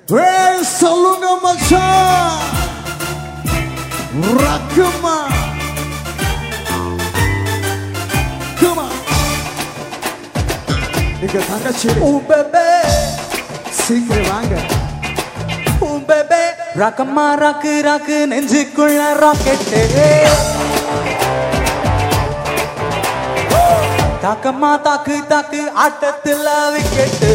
ஏய் சொல்லுங்க மச்சான் ரக்கம்மா Come on. எங்க தங்கச்சி உன் பேபே சீக்கிரம் வாங்க உன் பேபே ரக்கம்மா ராக்கு ராக்கு நெஞ்சுக்குள்ள ராக்கெட்டு தாக்கம்மா தாக்கு தாக்கு ஆட்டத்துல விக்கெட்டு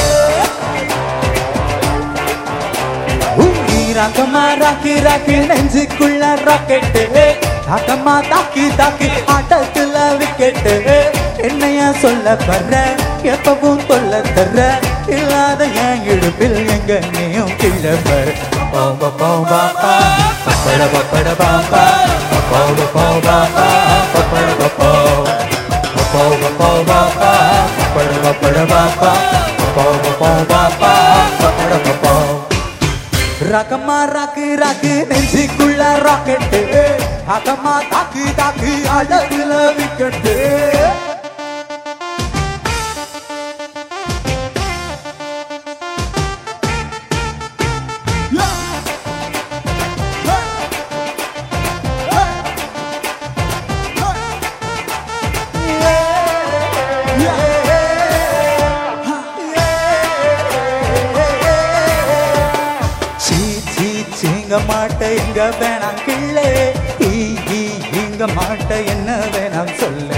ராக்கம்மா ராக்கு ராக்கு நெஞ்சுக்குள்ள ராக்கெட்டு தாக்கம்மா தாக்கு தாக்கு ஆட்டத்துல விக்கெட்டு என்னையா சொல்ல வர்ற எப்பவும் சொல்ல தர்ற இல்லாத என் இடுப்பில் எங்க நீயும் கீழே வர போம்ப போம்பா பப்பட பப்பட பாப்பா போம்ப போம்பா பப்பட பப்போ போம்ப போம்பா பப்பட பப்பட பாப்பா போம்ப போம்பா பப்பட பப்போ ரகமா ராக்கு ராக்கு நெஞ்சுக்குள்ள ராக்கெட்டு அகமா தாக்கு தாக்கு அழகுல விக்கெட்டு சீ சீ சீங்க மாட்ட எங்க வேணாம் கிள்ளே ஈ ஈ இங்க மாட்ட என்ன வேணாம் சொல்லு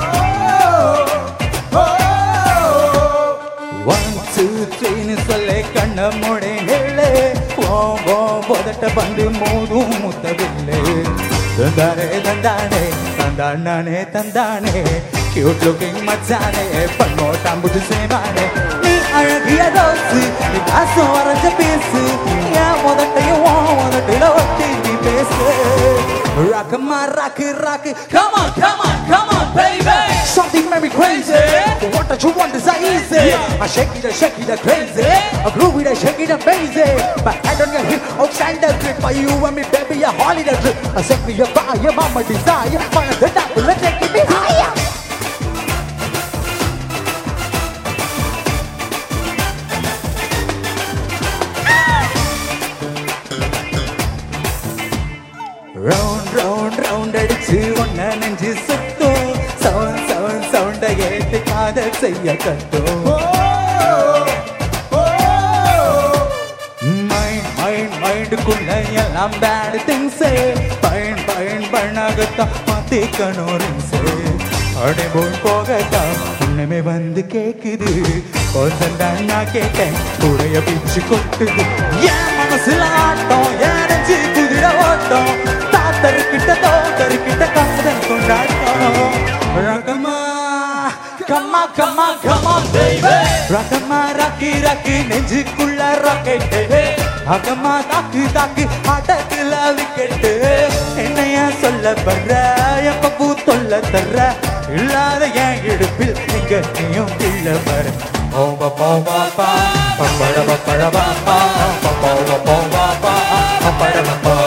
ஒன் டூ த்ரீன்னு சொல்ல கண்ண மூடே நெல்லே ஓ ஓ போதட்ட பந்து மோதும் முத்தவில்லை தந்தானே தந்தானே தந்தானே தந்தானே கியூட் லுக்கிங் மச்சானே பண்ணோட்டாம் புது சேவானே நீ அழகிய ரோசு நீ காசம் வரைஞ்ச பேசு ஏன் முதட்டையும் ஓ முதட்டில ஒட்டி நீ பேசு ராக்கம்மா ராக்கு ராக்கு come on come on come on baby something made me crazy but what that you want is that easy I shake it I shake it I crazy I groove it I shake it amazing my hand on your hip outstanding grip for you and me baby a holiday trip I take me your fire mama desire my the double and take me higher round round round அடிச்சு ஒன்ன நெஞ்சு சுத்தும் sound sound சவுண்ட ஏத்து காதல் செய்ய கட்டும் mind mind மைண்டுக்குள்ள எல்லாம் பேட் திங்ஸ் பயன் பயன் பண்ணாகத்தான் மாத்திக்கணும் ரிங்ஸ் அடைபோல் போகத்தான் இன்னமே வந்து கேக்குது கொஞ்சம் தான் நான் கேட்டேன் கூடைய பிச்சு கொட்டுது என் மனசுல ஆட்டம் என் நெஞ்சு குதிரை ஓட்டம் தாத்தருக்கிட்ட தோத்தருக்கிட்ட காதல் கொண்டாட்டம் ரகமா கம்மா கம்மா கம்மா baby ரகமா ராக்கி ராக்கி நெஞ்சுக்குள்ள ராக்கெட்டு அகமா தாக்கு தாக்கு அடக்குல விக்கெட்டு என்னைய சொல்ல வர்ற எப்ப தொல்ல தர்ற இல்லாத என் இடுப்பில் எங்க நீயும் கீழ வர போவ போவாப்பா பப்பட பப்பட பாப்பா பப்போவ போவாப்பா பப்பட பப்பா